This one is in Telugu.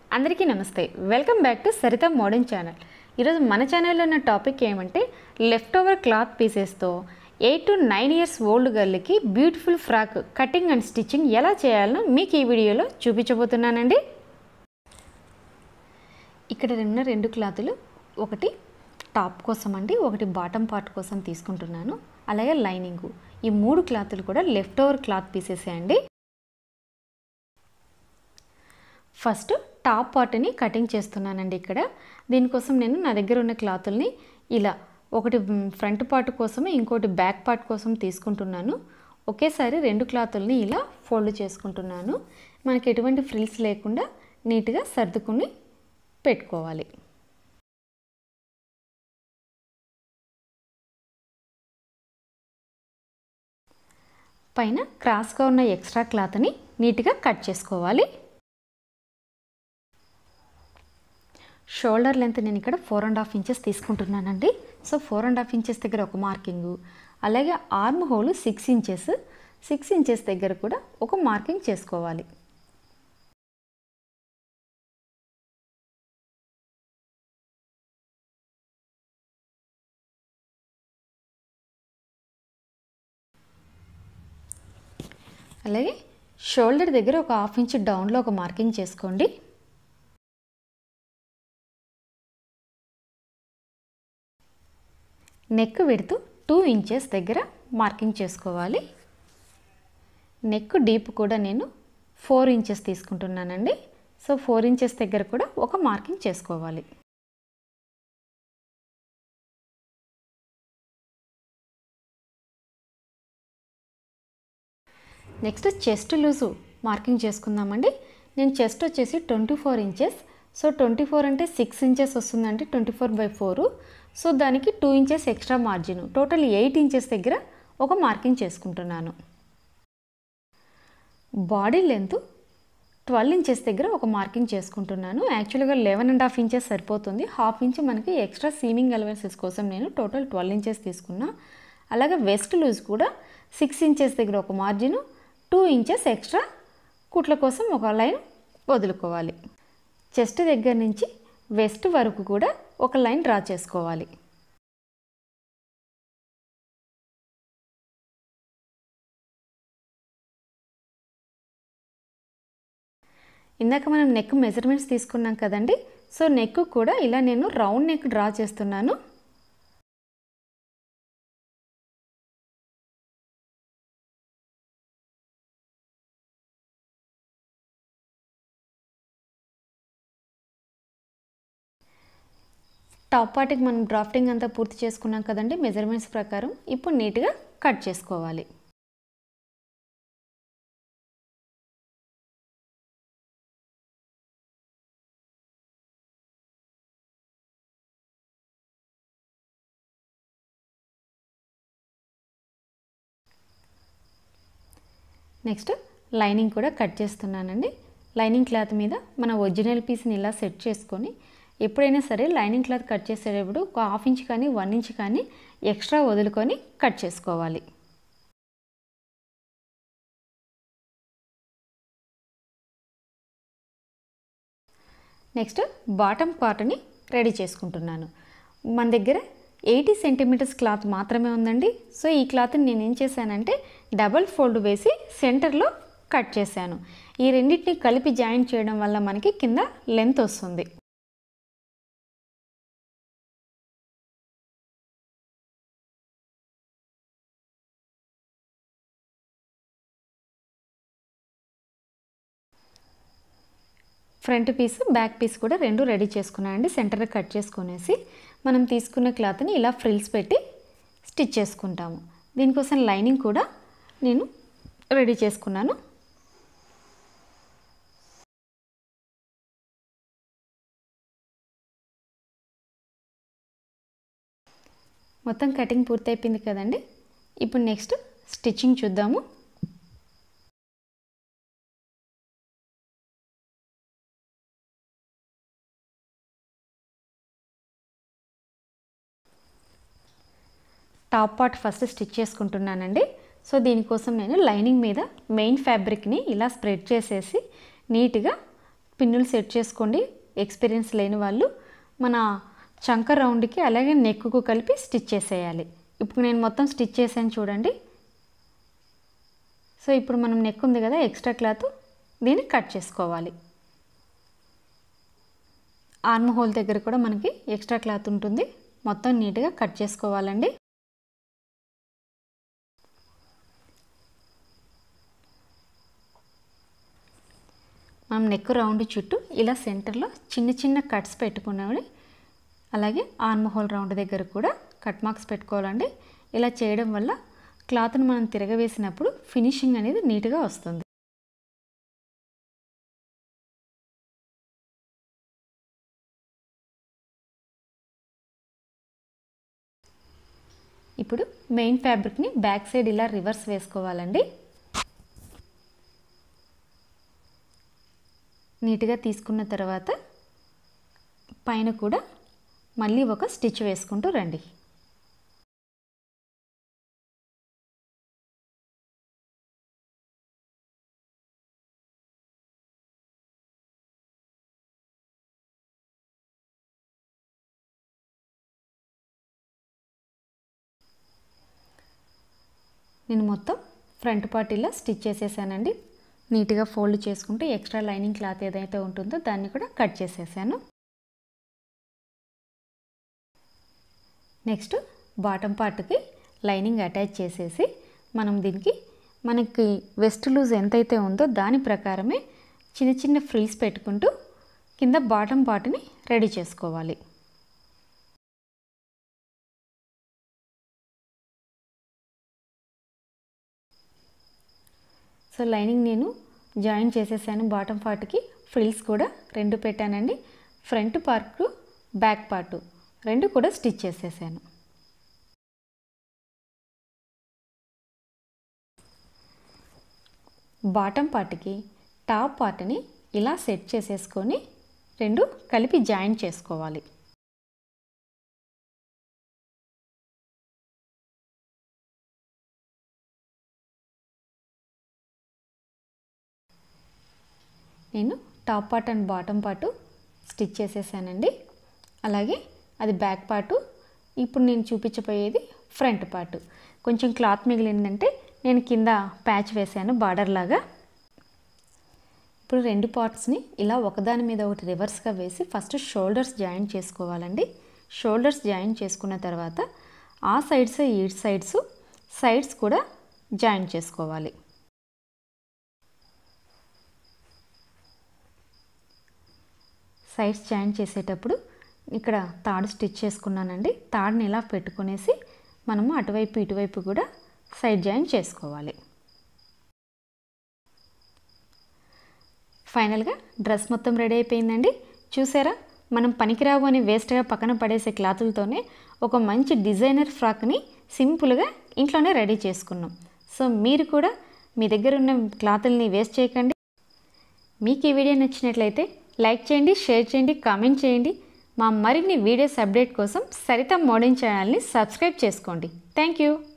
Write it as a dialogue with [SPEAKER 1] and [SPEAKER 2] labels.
[SPEAKER 1] అందరికీ నమస్తే welcome back to Saritha modern channel ఈరోజు మన ఛానల్లో ఉన్న టాపిక్ ఏమంటే లెఫ్ట్ ఓవర్ క్లాత్ పీసెస్తో eight to nine years old గర్ల్కి beautiful frock cutting and stitching ఎలా చేయాలో మీకు ఈ వీడియోలో చూపించబోతున్నానండి ఇక్కడ ఉన్న రెండు క్లాతులు ఒకటి టాప్ కోసం అండి ఒకటి బాటమ్ పార్ట్ కోసం తీసుకుంటున్నాను అలాగే లైనింగ్ ఈ మూడు క్లాతులు కూడా లెఫ్ట్ ఓవర్ క్లాత్ పీసెసే అండి ఫస్ట్ టాప్ పార్ట్ని కటింగ్ చేస్తున్నానండి ఇక్కడ దీనికోసం నేను నా దగ్గర ఉన్న క్లాతుల్ని ఇలా ఒకటి ఫ్రంట్ పార్ట్ కోసం ఇంకోటి బ్యాక్ పార్ట్ కోసం తీసుకుంటున్నాను ఒకేసారి రెండు క్లాతుల్ని ఇలా ఫోల్డ్ చేసుకుంటున్నాను మనకి ఎటువంటి ఫ్రిల్స్ లేకుండా నీట్గా సర్దుకుని పెట్టుకోవాలి పైన క్రాస్గా ఉన్న ఎక్స్ట్రా క్లాత్ని నీట్గా కట్ చేసుకోవాలి షోల్డర్ లెంత్ నేను ఇక్కడ ఫోర్ అండ్ హాఫ్ ఇంచెస్ తీసుకుంటున్నానండి so four and half inches దగ్గర ఒక మార్కింగు అలాగే armhole six inches six inches దగ్గర కూడా ఒక మార్కింగ్ చేసుకోవాలి అలాగే షోల్డర్ దగ్గర ఒక హాఫ్ ఇంచ్ డౌన్లో ఒక మార్కింగ్ చేసుకోండి నెక్ విడుతూ టూ ఇంచెస్ దగ్గర మార్కింగ్ చేసుకోవాలి నెక్ డీప్ కూడా నేను ఫోర్ ఇంచెస్ తీసుకుంటున్నానండి సో ఫోర్ ఇంచెస్ దగ్గర కూడా ఒక మార్కింగ్ చేసుకోవాలి నెక్స్ట్ చెస్ట్ లూజు మార్కింగ్ చేసుకుందామండి నేను చెస్ట్ వచ్చేసి twenty four inches so twenty four అంటే సిక్స్ ఇంచెస్ వస్తుందండి twenty four by four so దానికి two inches extra margin total eight inches దగ్గర ఒక మార్కింగ్ చేసుకుంటున్నాను బాడీ లెంత్ ట్వెల్వ్ ఇంచెస్ దగ్గర ఒక మార్కింగ్ చేసుకుంటున్నాను యాక్చువల్గా లెవెన్ అండ్ హాఫ్ ఇంచెస్ సరిపోతుంది హాఫ్ ఇంచ్ మనకి ఎక్స్ట్రా సీమింగ్ అలవెన్సెస్ కోసం నేను టోటల్ ట్వెల్వ్ ఇంచెస్ తీసుకున్నా అలాగే వెస్ట్ లూజ్ కూడా సిక్స్ ఇంచెస్ దగ్గర ఒక మార్జిన్ టూ ఇంచెస్ ఎక్స్ట్రా కుట్ల కోసం ఒక లైన్ వదులుకోవాలి చెస్ట్ దగ్గర నుంచి వెస్ట్ వరకు కూడా ఒక లైన్ డ్రా చేసుకోవాలి ఇందాక మనం నెక్ మెజర్మెంట్స్ తీసుకున్నాం కదండి సో నెక్ కూడా ఇలా నేను రౌండ్ నెక్ డ్రా చేస్తున్నాను టాప్ పార్ట్కి మనం డ్రాఫ్టింగ్ అంతా పూర్తి చేసుకున్నాం కదండి మెజర్మెంట్స్ ప్రకారం ఇప్పుడు నీట్గా కట్ చేసుకోవాలి నెక్స్ట్ లైనింగ్ కూడా కట్ చేస్తున్నానండి లైనింగ్ క్లాత్ మీద మన ఒరిజినల్ పీస్ని ఇలా సెట్ చేసుకొని ఎప్పుడైనా సరే లైనింగ్ క్లాత్ కట్ చేసేటప్పుడు ఒక హాఫ్ ఇంచ్ కానీ వన్ ఇంచ్ కానీ ఎక్స్ట్రా వదులుకొని కట్ చేసుకోవాలి నెక్స్ట్ బాటమ్ పార్ట్ని రెడీ చేసుకుంటున్నాను మన దగ్గర ఎయిటీ సెంటీమీటర్స్ క్లాత్ మాత్రమే ఉందండి సో ఈ క్లాత్ని నేను ఏం చేశానంటే డబల్ ఫోల్డ్ వేసి సెంటర్లో కట్ చేశాను ఈ రెండింటిని కలిపి జాయిన్ చేయడం వల్ల మనకి కింద లెంత్ వస్తుంది ఫ్రంట్ పీస్ బ్యాక్ పీస్ కూడా రెండు రెడీ చేసుకున్నాను అండి సెంటర్ కట్ చేసుకునేసి మనం తీసుకున్న క్లాత్ని ఇలా ఫ్రిల్స్ పెట్టి స్టిచ్ చేసుకుంటాము దీనికోసం లైనింగ్ కూడా నేను రెడీ చేసుకున్నాను మొత్తం కటింగ్ పూర్తయిపోయింది కదండి ఇప్పుడు నెక్స్ట్ స్టిచ్చింగ్ చూద్దాము టాప్ పార్ట్ ఫస్ట్ స్టిచ్ చేసుకుంటున్నానండి సో దీనికోసం నేను లైనింగ్ మీద మెయిన్ ఫ్యాబ్రిక్ని ఇలా స్ప్రెడ్ చేసేసి నీట్గా పిన్నులు సెట్ చేసుకోండి ఎక్స్పీరియన్స్ లేని వాళ్ళు మన చంక రౌండ్కి అలాగే నెక్కు కలిపి స్టిచ్ చేసేయాలి ఇప్పుడు నేను మొత్తం స్టిచ్ చేశాను చూడండి సో ఇప్పుడు మనం నెక్ ఉంది కదా ఎక్స్ట్రా క్లాత్ దీన్ని కట్ చేసుకోవాలి ఆర్మ్ హోల్ దగ్గర కూడా మనకి ఎక్స్ట్రా క్లాత్ ఉంటుంది మొత్తం నీట్గా కట్ చేసుకోవాలండి మనం నెక్ రౌండ్ చుట్టూ ఇలా సెంటర్లో చిన్న చిన్న కట్స్ పెట్టుకున్నామని అలాగే ఆర్మ్ హోల్ రౌండ్ దగ్గర కూడా కట్ మార్క్స్ పెట్టుకోవాలండి ఇలా చేయడం వల్ల క్లాత్ను మనం తిరగవేసినప్పుడు ఫినిషింగ్ అనేది నీట్గా వస్తుంది ఇప్పుడు మెయిన్ ఫ్యాబ్రిక్ని బ్యాక్ సైడ్ ఇలా రివర్స్ వేసుకోవాలండి నీట్గా తీసుకున్న తర్వాత పైన కూడా మళ్ళీ ఒక స్టిచ్ వేసుకుంటూ రండి నేను మొత్తం ఫ్రంట్ పార్ట్ ఇలా స్టిచ్ చేసేసానండి నీట్గా ఫోల్డ్ చేసుకుంటూ ఎక్స్ట్రా లైనింగ్ క్లాత్ ఏదైతే ఉంటుందో దాన్ని కూడా కట్ చేసేసాను నెక్స్ట్ బాటమ్ పార్ట్కి లైనింగ్ అటాచ్ చేసేసి మనం దీనికి మనకి వెస్ట్ లూజ్ ఎంతైతే ఉందో దాని ప్రకారమే చిన్న చిన్న ఫ్రీస్ పెట్టుకుంటూ కింద బాటమ్ పార్ట్ని రెడీ చేసుకోవాలి సో లైనింగ్ నేను జాయిన్ చేసేసాను బాటమ్ పార్ట్కి ఫ్రిల్స్ కూడా రెండు పెట్టానండి ఫ్రంట్ పార్ట్ బ్యాక్ పార్ట్ రెండు కూడా స్టిచ్ చేసేసాను బాటమ్ పార్ట్కి టాప్ పార్ట్ని ఇలా సెట్ చేసేసుకొని రెండు కలిపి జాయిన్ చేసుకోవాలి నేను top part and bottom part stitch చేసేసానండి అలాగే అది బ్యాక్ పార్టు ఇప్పుడు నేను చూపించబోయేది ఫ్రంట్ పార్ట్ కొంచెం క్లాత్ మిగిలిందంటే నేను కింద ప్యాచ్ వేసాను బార్డర్ లాగా ఇప్పుడు రెండు పార్ట్స్ని ఇలా ఒకదాని మీద ఒకటి రివర్స్గా వేసి ఫస్ట్ షోల్డర్స్ జాయిన్ చేసుకోవాలండి షోల్డర్స్ జాయిన్ చేసుకున్న తర్వాత ఆ సైడ్స్ ఈ సైడ్స్ సైడ్స్ కూడా జాయిన్ చేసుకోవాలి సైడ్స్ జాయిన్ చేసేటప్పుడు ఇక్కడ తాడు స్టిచ్ చేసుకున్నానండి తాడుని ఇలా పెట్టుకునేసి మనము అటువైపు ఇటువైపు కూడా సైడ్ జాయిన్ చేసుకోవాలి ఫైనల్గా డ్రెస్ మొత్తం రెడీ అయిపోయిందండి చూసారా మనం పనికిరావు అని వేస్ట్గా పక్కన పడేసే క్లాతులతోనే ఒక మంచి డిజైనర్ ఫ్రాక్ని సింపుల్గా ఇంట్లోనే రెడీ చేసుకున్నాం సో మీరు కూడా మీ దగ్గర ఉన్న క్లాతుల్ని వేస్ట్ చేయకండి మీకు ఈ వీడియో నచ్చినట్లయితే లైక్ చేయండి షేర్ చేయండి కామెంట్ చేయండి మా మరిన్ని వీడియోస్ అప్డేట్ కోసం సరిత మోడర్న్ ఛానల్ని సబ్స్క్రైబ్ చేసుకోండి థ్యాంక్ యూ